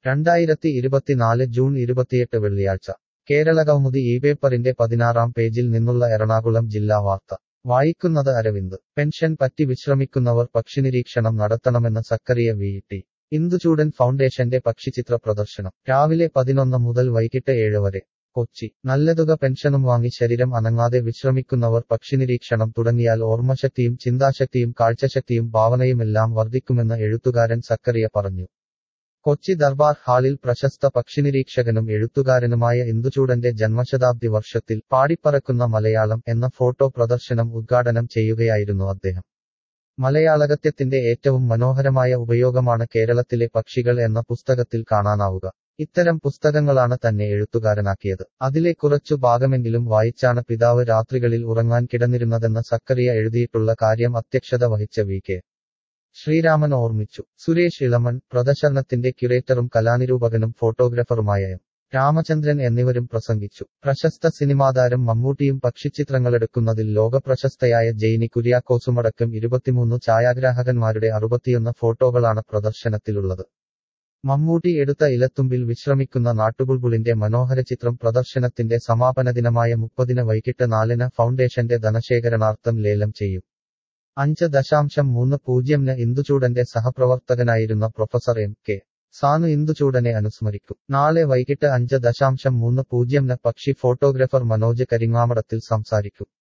രണ്ടായിരത്തി ഇരുപത്തിനാല് ജൂൺ ഇരുപത്തിയെട്ട് വെള്ളിയാഴ്ച കേരള കൗമുദി ഈ പേപ്പറിന്റെ പതിനാറാം പേജിൽ നിന്നുള്ള എറണാകുളം ജില്ലാ വാർത്ത വായിക്കുന്നത് അരവിന്ദ് പെൻഷൻ പറ്റി വിശ്രമിക്കുന്നവർ പക്ഷിനിരീക്ഷണം നടത്തണമെന്ന് സക്കറിയ വി ടി ഇന്ദുചൂടൻ ഫൗണ്ടേഷന്റെ പക്ഷിച്ചിത്ര പ്രദർശനം രാവിലെ പതിനൊന്ന് മുതൽ വൈകിട്ട് ഏഴ് വരെ കൊച്ചി നല്ലതുക പെൻഷനും വാങ്ങി ശരീരം അനങ്ങാതെ വിശ്രമിക്കുന്നവർ പക്ഷിനിരീക്ഷണം തുടങ്ങിയാൽ ഓർമ്മശക്തിയും ചിന്താശക്തിയും കാഴ്ചശക്തിയും ഭാവനയുമെല്ലാം വർദ്ധിക്കുമെന്ന് എഴുത്തുകാരൻ സക്കറിയ പറഞ്ഞു കൊച്ചി ദർബാർ ഹാളിൽ പ്രശസ്ത പക്ഷിനിരീക്ഷകനും എഴുത്തുകാരനുമായ ഇന്ദുചൂടന്റെ ജന്മശതാബ്ദി വർഷത്തിൽ പാടിപ്പറക്കുന്ന മലയാളം എന്ന ഫോട്ടോ പ്രദർശനം ഉദ്ഘാടനം ചെയ്യുകയായിരുന്നു അദ്ദേഹം മലയാളഗത്യത്തിന്റെ ഏറ്റവും മനോഹരമായ ഉപയോഗമാണ് കേരളത്തിലെ പക്ഷികൾ എന്ന പുസ്തകത്തിൽ കാണാനാവുക ഇത്തരം പുസ്തകങ്ങളാണ് തന്നെ എഴുത്തുകാരനാക്കിയത് അതിലെ കുറച്ചു ഭാഗമെങ്കിലും വായിച്ചാണ് പിതാവ് രാത്രികളിൽ ഉറങ്ങാൻ കിടന്നിരുന്നതെന്ന് സക്കറിയ എഴുതിയിട്ടുള്ള കാര്യം അധ്യക്ഷത വഹിച്ച വി കെ ശ്രീരാമൻ ഓർമ്മിച്ചു സുരേഷ് ഇളമൺ പ്രദർശനത്തിന്റെ ക്യുറേറ്ററും കലാനിരൂപകനും ഫോട്ടോഗ്രാഫറുമായ എം രാമചന്ദ്രൻ എന്നിവരും പ്രസംഗിച്ചു പ്രശസ്ത സിനിമാതാരം മമ്മൂട്ടിയും പക്ഷിച്ചിത്രങ്ങളെടുക്കുന്നതിൽ ലോകപ്രശസ്തയായ ജെയ്നി കുര്യാക്കോസുമടക്കം ഇരുപത്തിമൂന്ന് ഛായാഗ്രാഹകന്മാരുടെ അറുപത്തിയൊന്ന് ഫോട്ടോകളാണ് പ്രദർശനത്തിലുള്ളത് മമ്മൂട്ടി എടുത്ത ഇലത്തുമ്പിൽ വിശ്രമിക്കുന്ന നാട്ടുബുൾബുളിന്റെ മനോഹര ചിത്രം പ്രദർശനത്തിന്റെ സമാപന ദിനമായ മുപ്പതിന് വൈകിട്ട് നാലിന് ഫൗണ്ടേഷന്റെ ധനശേഖരണാർത്ഥം ലേലം ചെയ്യും അഞ്ച് ദശാംശം മൂന്ന് പൂജ്യംന് ഇന്ദുചൂടന്റെ സഹപ്രവർത്തകനായിരുന്ന പ്രൊഫസർ എം കെ സാനു ഇന്ദുചൂടനെ അനുസ്മരിക്കും നാളെ വൈകിട്ട് അഞ്ച് ദശാംശം മൂന്ന് പൂജ്യംന് പക്ഷി ഫോട്ടോഗ്രാഫർ മനോജ് കരിങ്ങാമടത്തിൽ സംസാരിക്കും